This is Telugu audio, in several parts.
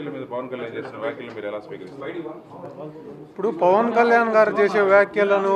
వాలంటీర్ల మీద పవన్ కళ్యాణ్ చేసిన వ్యాఖ్యలు మీరు ఎలా స్వీకరిస్తారు ఇప్పుడు పవన్ కళ్యాణ్ గారు చేసే వ్యాఖ్యలను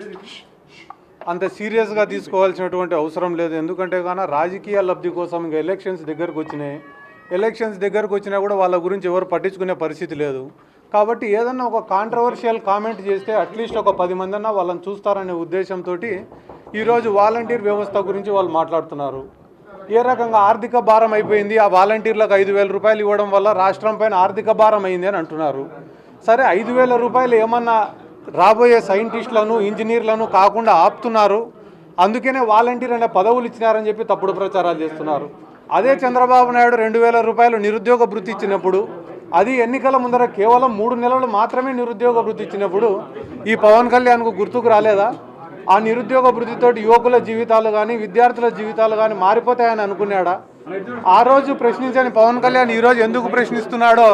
అంత సీరియస్గా తీసుకోవాల్సినటువంటి అవసరం లేదు ఎందుకంటే కానీ రాజకీయ లబ్ధి కోసం ఇంకా ఎలక్షన్స్ దగ్గరకు వచ్చినాయి ఎలక్షన్స్ దగ్గరకు వచ్చినా కూడా వాళ్ళ గురించి ఎవరు పట్టించుకునే పరిస్థితి లేదు కాబట్టి ఏదన్నా ఒక కాంట్రవర్షియల్ కామెంట్ చేస్తే అట్లీస్ట్ ఒక పది మంది అన్నా వాళ్ళని చూస్తారనే ఉద్దేశంతో ఈరోజు వాలంటీర్ వ్యవస్థ గురించి వాళ్ళు మాట్లాడుతున్నారు ఏ రకంగా ఆర్థిక భారం అయిపోయింది ఆ వాలంటీర్లకు ఐదు వేల రూపాయలు ఇవ్వడం వల్ల రాష్ట్రం పైన ఆర్థిక భారం అయింది అని అంటున్నారు సరే ఐదు వేల రూపాయలు ఏమన్నా రాబోయే సైంటిస్టులను ఇంజనీర్లను కాకుండా ఆపుతున్నారు అందుకనే వాలంటీర్ అనే పదవులు ఇచ్చినారని చెప్పి తప్పుడు ప్రచారాలు చేస్తున్నారు అదే చంద్రబాబు నాయుడు రెండు వేల రూపాయలు నిరుద్యోగ భృతి ఇచ్చినప్పుడు అది ఎన్నికల ముందర కేవలం మూడు నెలలు మాత్రమే నిరుద్యోగ భృతి ఇచ్చినప్పుడు ఈ పవన్ కళ్యాణ్కు గుర్తుకు రాలేదా ఆ నిరుద్యోగ భృతితోటి యువకుల జీవితాలు కానీ విద్యార్థుల జీవితాలు కానీ మారిపోతాయని అనుకున్నాడా ఆ రోజు ప్రశ్నించని పవన్ కళ్యాణ్ ఈరోజు ఎందుకు ప్రశ్నిస్తున్నాడో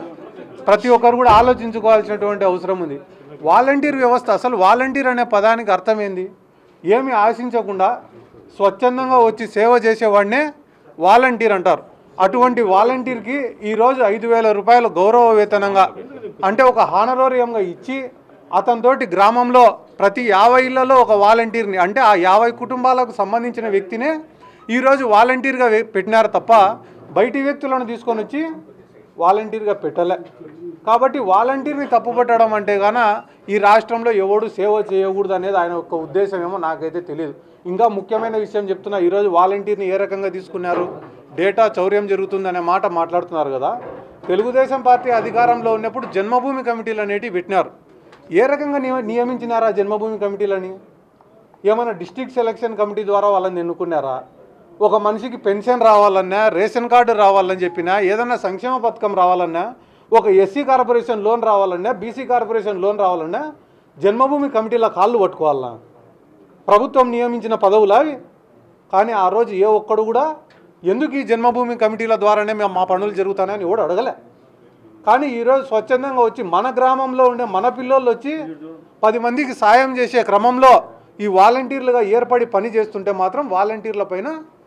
ప్రతి ఒక్కరు కూడా ఆలోచించుకోవాల్సినటువంటి అవసరం ఉంది వాలంటీర్ వ్యవస్థ అసలు వాలంటీర్ అనే పదానికి అర్థం ఏంది ఏమి ఆశించకుండా స్వచ్ఛందంగా వచ్చి సేవ చేసేవాడినే వాలంటీర్ అంటారు అటువంటి వాలంటీర్కి ఈరోజు ఐదు వేల రూపాయలు గౌరవ వేతనంగా అంటే ఒక హానరోరియంగా ఇచ్చి అతనితోటి గ్రామంలో ప్రతి యాభై ఇళ్లలో ఒక వాలంటీర్ని అంటే ఆ యాభై కుటుంబాలకు సంబంధించిన వ్యక్తినే ఈరోజు వాలంటీర్గా వే- పెట్టినారు తప్ప బయటి వ్యక్తులను తీసుకొని వచ్చి వాలంటీర్గా పెట్టలే కాబట్టి వాలంటీర్ని తప్పుపట్టడం అంటే గాన ఈ రాష్ట్రంలో ఎవడు సేవ చేయకూడదు అనేది ఆయన యొక్క ఉద్దేశం ఏమో నాకైతే తెలియదు ఇంకా ముఖ్యమైన విషయం చెప్తున్నా ఈరోజు వాలంటీర్ని ఏ రకంగా తీసుకున్నారు డేటా చౌర్యం జరుగుతుందనే మాట మాట్లాడుతున్నారు కదా తెలుగుదేశం పార్టీ అధికారంలో ఉన్నప్పుడు జన్మభూమి కమిటీలు అనేటివి పెట్టినారు ఏ రకంగా నియ- నియమించినారా జన్మభూమి కమిటీలని ఏమైనా డిస్ట్రిక్ట్ సెలక్షన్ కమిటీ ద్వారా వాళ్ళని ఎన్నుకున్నారా ఒక మనిషికి పెన్షన్ రావాలన్నా రేషన్ కార్డు రావాలని చెప్పినా ఏదైనా సంక్షేమ పథకం రావాలన్నా ఒక ఎస్సీ కార్పొరేషన్ లోన్ రావాలన్నా బీసీ కార్పొరేషన్ లోన్ రావాలన్నా జన్మభూమి కమిటీల కాళ్ళు పట్టుకోవాలన్నా ప్రభుత్వం నియమించిన పదవులు అవి కానీ ఆ రోజు ఏ ఒక్కడు కూడా ఎందుకు ఈ జన్మభూమి కమిటీల ద్వారానే మేము మా పనులు జరుగుతానని ఎవడు అడగలే కానీ ఈరోజు స్వచ్ఛందంగా వచ్చి మన గ్రామంలో ఉండే మన పిల్లోళ్ళు వచ్చి పది మందికి సాయం చేసే క్రమంలో ఈ వాలంటీర్లుగా ఏర్పడి పని చేస్తుంటే మాత్రం వాలంటీర్ల పైన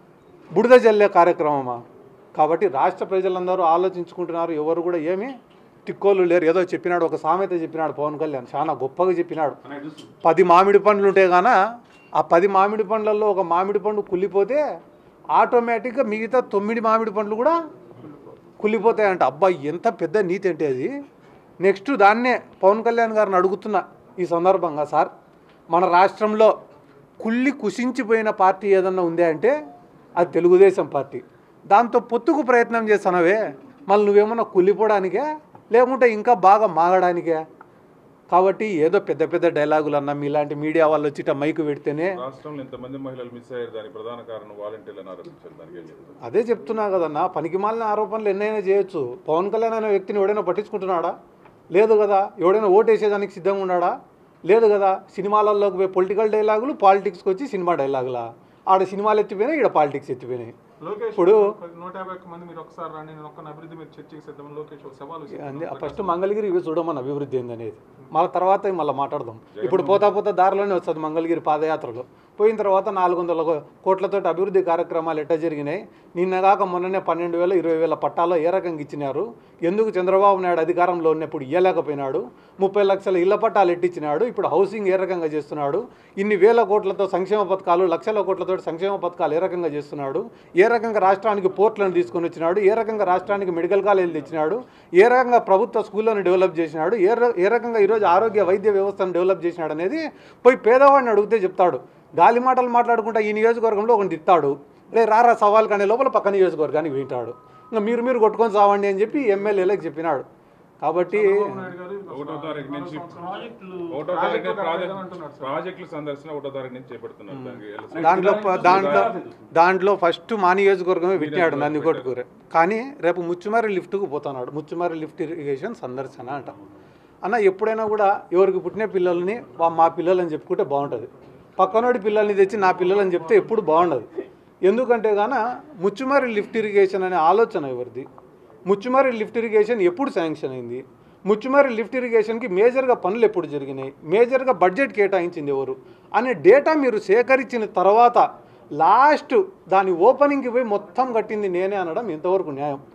బుడిద జల్లే కార్యక్రమమా కాబట్టి రాష్ట్ర ప్రజలందరూ ఆలోచించుకుంటున్నారు ఎవరు కూడా ఏమి తిక్కోళ్ళు లేరు ఏదో చెప్పినాడు ఒక సామెత చెప్పినాడు పవన్ కళ్యాణ్ చాలా గొప్పగా చెప్పినాడు పది మామిడి పండ్లు ఉంటే గాన ఆ పది మామిడి పండ్లలో ఒక మామిడి పండు కుళ్ళిపోతే ఆటోమేటిక్గా మిగతా తొమ్మిది మామిడి పండ్లు కూడా కుళ్ళిపోతాయంట అబ్బాయి ఎంత పెద్ద నీతి అంటే అది నెక్స్ట్ దాన్నే పవన్ కళ్యాణ్ గారిని అడుగుతున్నా ఈ సందర్భంగా సార్ మన రాష్ట్రంలో కుళ్ళి కుషించిపోయిన పార్టీ ఏదన్నా ఉందే అంటే అది తెలుగుదేశం పార్టీ దాంతో పొత్తుకు ప్రయత్నం చేస్తున్నావే మళ్ళీ నువ్వేమన్నా కుళ్ళిపోవడానికే లేకుంటే ఇంకా బాగా మాగడానికే కాబట్టి ఏదో పెద్ద పెద్ద డైలాగులు అన్నా మీలాంటి మీడియా వాళ్ళు వచ్చి ఇట్ట మైకు పెడితేనే రాష్ట్రంలో ఇంతమంది మహిళలు మిస్ అయ్యారు దానికి ప్రధాన కారణం వాలంటీర్లను ఆరోపించారు దానికి ఏం చెప్తారు అదే చెప్తున్నా కదన్నా పనికి మాలిన ఆరోపణలు ఎన్నైనా చేయొచ్చు పవన్ కళ్యాణ్ అనే వ్యక్తిని ఎవడైనా పట్టించుకుంటున్నాడా లేదు కదా ఎవడైనా ఓటేసేదానికి సిద్ధంగా ఉన్నాడా లేదు కదా సినిమాలలోకి పోయి పొలిటికల్ డైలాగులు పాలిటిక్స్కి వచ్చి సినిమా డైలాగులా ఆడ సినిమాలు ఎత్తిపోయినాయి ఇక్కడ పాలిటిక్స్ ఎత్తిపోయినాయి లోకేష్ ఇప్పుడు నూట యాభై ఒక్క మంది మీరు ఒకసారి రండి నేను ఒక్క అభివృద్ధి మీరు చర్చకి సిద్ధం లోకేష్ ఒక సవాలు విసిరారు. అంది ఫస్ట్ మంగళగిరి ఇవి చూడమని అభివృద్ధి ఏందనేది మళ్ళీ తర్వాత మళ్ళీ మాట్లాడదాం ఇప్పుడు పోతా పోతా దారిలోనే వస్తుంది మంగళగిరి పాదయాత్రలో పోయిన తర్వాత నాలుగు వందల కోట్లతో అభివృద్ధి కార్యక్రమాలు ఎట్ట జరిగినాయి నిన్నగాక మొన్ననే పన్నెండు వేల ఇరవై వేల పట్టాలో ఏ రకంగా ఇచ్చినారు ఎందుకు చంద్రబాబు నాయుడు అధికారంలో ఉన్నప్పుడు ఇయ్యలేకపోయినాడు ముప్పై లక్షల ఇళ్ల పట్టాలు ఎట్టించినాడు ఇప్పుడు హౌసింగ్ ఏ రకంగా చేస్తున్నాడు ఇన్ని వేల కోట్లతో సంక్షేమ పథకాలు లక్షల కోట్లతో సంక్షేమ పథకాలు ఏ రకంగా చేస్తున్నాడు ఏ రకంగా రాష్ట్రానికి పోర్ట్లను తీసుకొని వచ్చినాడు ఏ రకంగా రాష్ట్రానికి మెడికల్ కాలేజీలు తెచ్చినాడు ఏ రకంగా ప్రభుత్వ స్కూళ్ళను డెవలప్ చేసినాడు ఏ ర- ఏ రకంగా ఈరోజు ఆరోగ్య వైద్య వ్యవస్థను డెవలప్ చేసినాడు అనేది పోయి పేదవాడిని అడిగితే చెప్తాడు గాలి మాటలు మాట్లాడుకుంటా ఈ నియోజకవర్గంలో ఒకటి తిత్తాడు రే రారా సవాల్ కానీ లోపల పక్క నియోజకవర్గానికి వింటాడు ఇంకా మీరు మీరు కొట్టుకొని సావండి అని చెప్పి ఎమ్మెల్యేలకు చెప్పినాడు కాబట్టి చంద్రబాబు నాయుడు గారు ఒకటో తారీఖు నుంచి ప్రాజెక్టులు ఒకటో తారీఖు నుంచి ప్రాజెక్ట్ అంటున్నారు సార్. ప్రాజెక్టుల సందర్శన ఒకటో తారీఖు నుంచి చేపడుతున్నారు దానికి ఎలా- దాంట్లో ప- దాంట్లో దాంట్లో ఫస్ట్ మా నియోజకవర్గమే పెట్టినాడు నందికొట్కూరే కానీ రేపు ముచ్చుమారి లిఫ్ట్కు పోతున్నాడు ముచ్చుమారి లిఫ్ట్ ఇరిగేషన్ సందర్శన అంట అన్న ఎప్పుడైనా కూడా ఎవరికి పుట్టిన పిల్లల్ని వా- మా పిల్లలని చెప్పుకుంటే బాగుంటుంది పక్కనోడి పిల్లల్ని తెచ్చి నా పిల్లలని చెప్తే ఎప్పుడు బాగుండదు ఎందుకంటే గాన ముచ్చుమారి లిఫ్ట్ ఇరిగేషన్ అనే ఆలోచన ఎవరిది ముచ్చుమారి లిఫ్ట్ ఇరిగేషన్ ఎప్పుడు శాంక్షన్ అయింది ముచ్చుమారి లిఫ్ట్ ఇరిగేషన్కి మేజర్గా పనులు ఎప్పుడు జరిగినాయి మేజర్గా బడ్జెట్ కేటాయించింది ఎవరు అనే డేటా మీరు సేకరించిన తర్వాత లాస్ట్ దాని ఓపెనింగ్కి పోయి మొత్తం కట్టింది నేనే అనడం ఎంతవరకు న్యాయం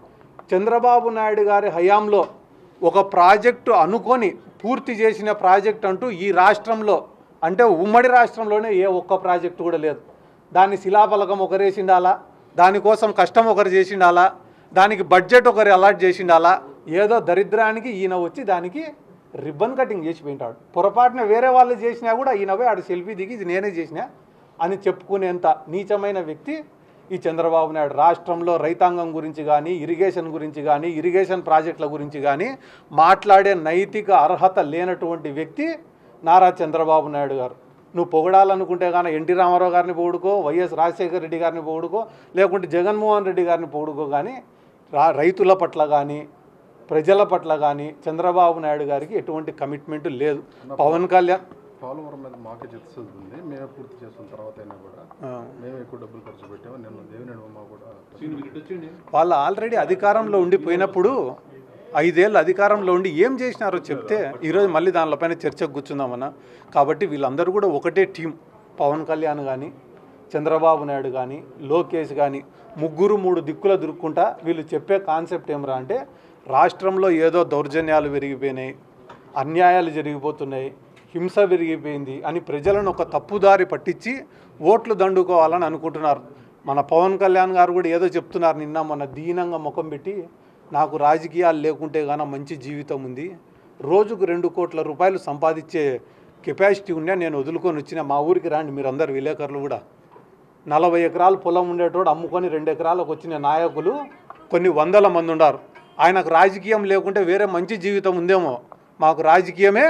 చంద్రబాబు నాయుడు గారి హయాంలో ఒక ప్రాజెక్టు అనుకొని పూర్తి చేసిన ప్రాజెక్ట్ అంటూ ఈ రాష్ట్రంలో అంటే ఉమ్మడి రాష్ట్రంలోనే ఏ ఒక్క ప్రాజెక్టు కూడా లేదు దాని శిలాఫలకం ఒకరేసిండాలా దానికోసం కష్టం ఒకరు చేసిండాలా దానికి బడ్జెట్ ఒకరు అలాట్ చేసిండాలా ఏదో దరిద్రానికి ఈయన వచ్చి దానికి రిబ్బన్ కటింగ్ చేసి పోయింటాడు పొరపాటున వేరే వాళ్ళు చేసినా కూడా ఈయన పోయి ఆడ సెల్ఫీ దిగి ఇది నేనే చేసినా అని చెప్పుకునేంత నీచమైన వ్యక్తి ఈ చంద్రబాబు నాయుడు రాష్ట్రంలో రైతాంగం గురించి కానీ ఇరిగేషన్ గురించి కానీ ఇరిగేషన్ ప్రాజెక్టుల గురించి కానీ మాట్లాడే నైతిక అర్హత లేనటువంటి వ్యక్తి నారా చంద్రబాబు నాయుడు గారు నువ్వు పొగడాలనుకుంటే కానీ ఎన్టీ రామారావు గారిని పొగుడుకో వైఎస్ రాజశేఖర రెడ్డి గారిని పొగుడుకో లేకుంటే జగన్మోహన్ రెడ్డి గారిని పొగుడుకో కానీ రా రైతుల పట్ల కానీ ప్రజల పట్ల కానీ చంద్రబాబు నాయుడు గారికి ఎటువంటి కమిట్మెంట్ లేదు పవన్ కళ్యాణ్ పోలవరం మీద మాకే చిత్తశుద్ధి ఉంది మేమే పూర్తి చేసిన తర్వాత అయినా కూడా ఆ, మేమే ఎక్కువ డబ్బులు ఖర్చు పెట్టాము నిన్న దేవినేని ఉమా కూడా వాళ్ళు ఆల్రెడీ అధికారంలో ఉండిపోయినప్పుడు ఐదేళ్ళు అధికారంలో ఉండి ఏం చేసినారో చెప్తే ఈరోజు మళ్ళీ దానిపైన చర్చకు కూర్చుందామన్నా కాబట్టి వీళ్ళందరూ కూడా ఒకటే టీం పవన్ కళ్యాణ్ కానీ చంద్రబాబు నాయుడు కానీ లోకేష్ కానీ ముగ్గురు మూడు దిక్కుల దురుక్కుంటా వీళ్ళు చెప్పే కాన్సెప్ట్ ఏమరా అంటే రాష్ట్రంలో ఏదో దౌర్జన్యాలు పెరిగిపోయినాయి అన్యాయాలు జరిగిపోతున్నాయి హింస పెరిగిపోయింది అని ప్రజలను ఒక తప్పుదారి పట్టించి ఓట్లు దండుకోవాలని అనుకుంటున్నారు మన పవన్ కళ్యాణ్ గారు కూడా ఏదో చెప్తున్నారు నిన్న మొన్న దీనంగా ముఖం పెట్టి నాకు రాజకీయాలు లేకుంటే గాన మంచి జీవితం ఉంది రోజుకు రెండు కోట్ల రూపాయలు సంపాదించే కెపాసిటీ ఉన్నా నేను వదులుకొని వచ్చిన మా ఊరికి రాండి మీరందరు విలేకరులు కూడా నలభై ఎకరాలు పొలం ఉండేటోడు అమ్ముకొని రెండు ఎకరాలకు వచ్చిన నాయకులు కొన్ని వందల మంది ఉన్నారు ఆయనకు రాజకీయం లేకుంటే వేరే మంచి జీవితం ఉందేమో మాకు రాజకీయమే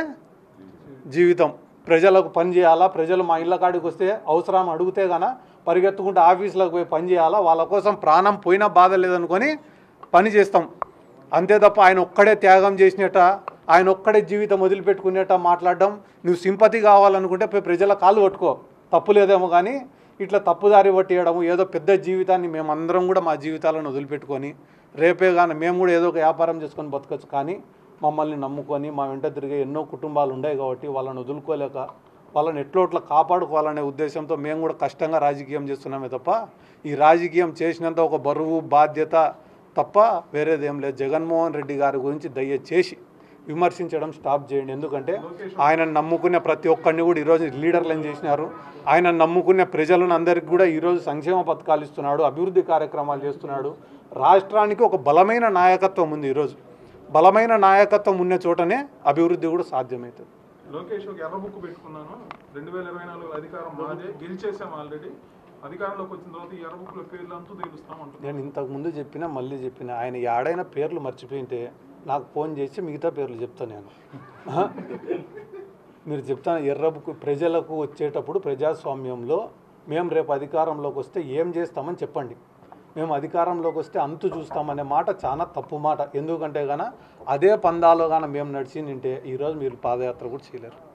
జీవితం ప్రజలకు పని చేయాలా ప్రజలు మా ఇళ్ళ కాడికి వస్తే అవసరం అడిగితే గాన పరిగెత్తుకుంటూ ఆఫీసులకు పోయి పని చేయాలా వాళ్ళ కోసం ప్రాణం పోయినా బాధ లేదనుకొని పని చేస్తాం అంతే తప్ప ఆయన ఒక్కడే త్యాగం చేసినట్ట ఆయన ఒక్కడే జీవితం వదిలిపెట్టుకునేట మాట్లాడడం నువ్వు సింపతి కావాలనుకుంటే పోయి ప్రజల కాళ్ళు పట్టుకో తప్పు లేదేమో కానీ ఇట్లా తప్పుదారి పట్టేయడము ఏదో పెద్ద జీవితాన్ని మేమందరం కూడా మా జీవితాలను వదిలిపెట్టుకొని రేపే కానీ మేము కూడా ఏదో ఒక వ్యాపారం చేసుకొని బతకచ్చు కానీ మమ్మల్ని నమ్ముకొని మా వెంట తిరిగే ఎన్నో కుటుంబాలు ఉన్నాయి కాబట్టి వాళ్ళని వదులుకోలేక వాళ్ళని ఎట్లోట్లా కాపాడుకోవాలనే ఉద్దేశంతో మేము కూడా కష్టంగా రాజకీయం చేస్తున్నామే తప్ప ఈ రాజకీయం చేసినంత ఒక బరువు బాధ్యత తప్ప వేరేదేం లేదు జగన్మోహన్ రెడ్డి గారి గురించి దయచేసి విమర్శించడం స్టాప్ చేయండి ఎందుకంటే ఆయన నమ్ముకునే ప్రతి ఒక్కరిని కూడా ఈరోజు లీడర్లను చేసినారు ఆయన నమ్ముకునే ప్రజలను అందరికీ కూడా ఈరోజు సంక్షేమ పథకాలు ఇస్తున్నాడు అభివృద్ధి కార్యక్రమాలు చేస్తున్నాడు రాష్ట్రానికి ఒక బలమైన నాయకత్వం ఉంది ఈరోజు బలమైన నాయకత్వం ఉన్న చోటనే అభివృద్ధి కూడా సాధ్యమవుతుంది లోకేష్ ఒక ఎర్ర బుక్ పెట్టుకున్నాను రెండు వేల ఇరవై నాలుగు అధికారం మాదే గెలిచేసాం ఆల్రెడీ అధికారంలోకి వచ్చిన తర్వాత ఈ ఎర్ర బుక్ల పేర్లు అంతా తెలుస్తాం అంటున్నాను నేను ఇంతకు ముందు చెప్పినా మళ్ళీ చెప్పిన ఆయన ఏడైనా పేర్లు మర్చిపోయింటే నాకు ఫోన్ చేసి మిగతా పేర్లు చెప్తాను నేను ఆహా. మీరు చెప్తాను ఎర్రబుకు ప్రజలకు వచ్చేటప్పుడు ప్రజాస్వామ్యంలో మేము రేపు అధికారంలోకి వస్తే ఏం చేస్తామని చెప్పండి మేము అధికారంలోకి వస్తే అంతు చూస్తామనే మాట చాలా తప్పు మాట ఎందుకంటే గాన అదే పందాలో గాన మేము నడిచి నింటే ఈరోజు మీరు పాదయాత్ర కూడా చేయలేరు